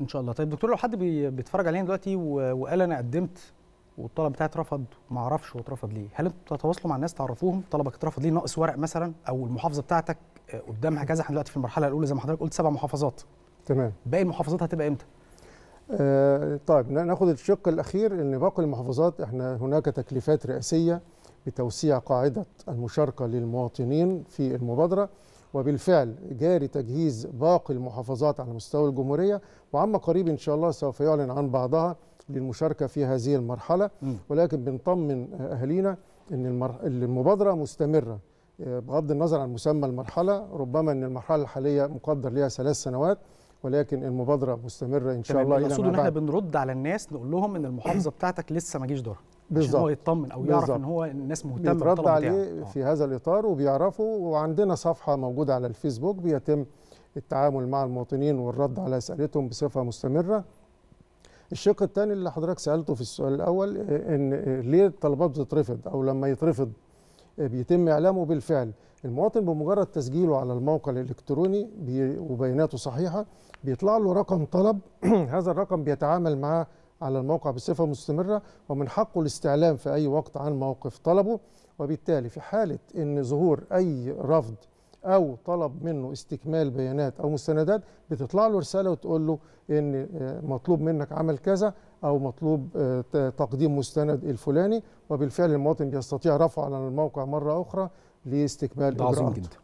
ان شاء الله طيب دكتور لو حد بي- بيتفرج علينا دلوقتي و- وقال انا قدمت والطلب بتاعي اترفض ما اعرفش هو اترفض ليه هل انتوا بتتواصلوا مع الناس تعرفوهم طلبك اترفض ليه ناقص ورق مثلا او المحافظه بتاعتك آه، قدامها كذا احنا دلوقتي في المرحله الاولى زي ما حضرتك قلت سبع محافظات تمام باقي المحافظات هتبقى امتى آه طيب نا- ناخد الشق الاخير ان باقي المحافظات احنا هناك تكليفات رئاسيه بتوسيع قاعده المشاركه للمواطنين في المبادره وبالفعل جاري تجهيز باقي المحافظات على مستوى الجمهوريه وعما قريب ان شاء الله سوف يعلن عن بعضها للمشاركه في هذه المرحله مم. ولكن بنطمن اهالينا ان المر... المبادره مستمره آه، بغض النظر عن مسمى المرحله ربما ان المرحله الحاليه مقدر لها ثلاث سنوات ولكن المبادره مستمره ان شاء تمام الله الى المقصود ما ان احنا بعد بنرد على الناس نقول لهم ان المحافظه بتاعتك لسه ما جيش دورها عشان بالظبط. هو يطمن او يعرف بالظبط. ان هو الناس مهتمه بيترد بالطلب عليه بتاعه في هذا الاطار وبيعرفوا وعندنا صفحه موجوده على الفيسبوك بيتم التعامل مع المواطنين والرد على اسئلتهم بصفه مستمره الشق الثاني اللي حضرتك سالته في السؤال الاول آه، ان آه، ليه الطلبات بتترفض او لما يترفض آه، بيتم اعلامه بالفعل المواطن بمجرد تسجيله على الموقع الالكتروني بي- وبياناته صحيحه بيطلع له رقم طلب هذا الرقم بيتعامل معاه على الموقع بصفه مستمره ومن حقه الاستعلام في اي وقت عن موقف طلبه وبالتالي في حاله ان ظهور اي رفض او طلب منه استكمال بيانات او مستندات بتطلع له رساله وتقول له ان آه، مطلوب منك عمل كذا او مطلوب آه، ت- تقديم مستند الفلاني وبالفعل المواطن بيستطيع رفعه على الموقع مره اخرى لاستكمال ده عظيم اجراءاته جدا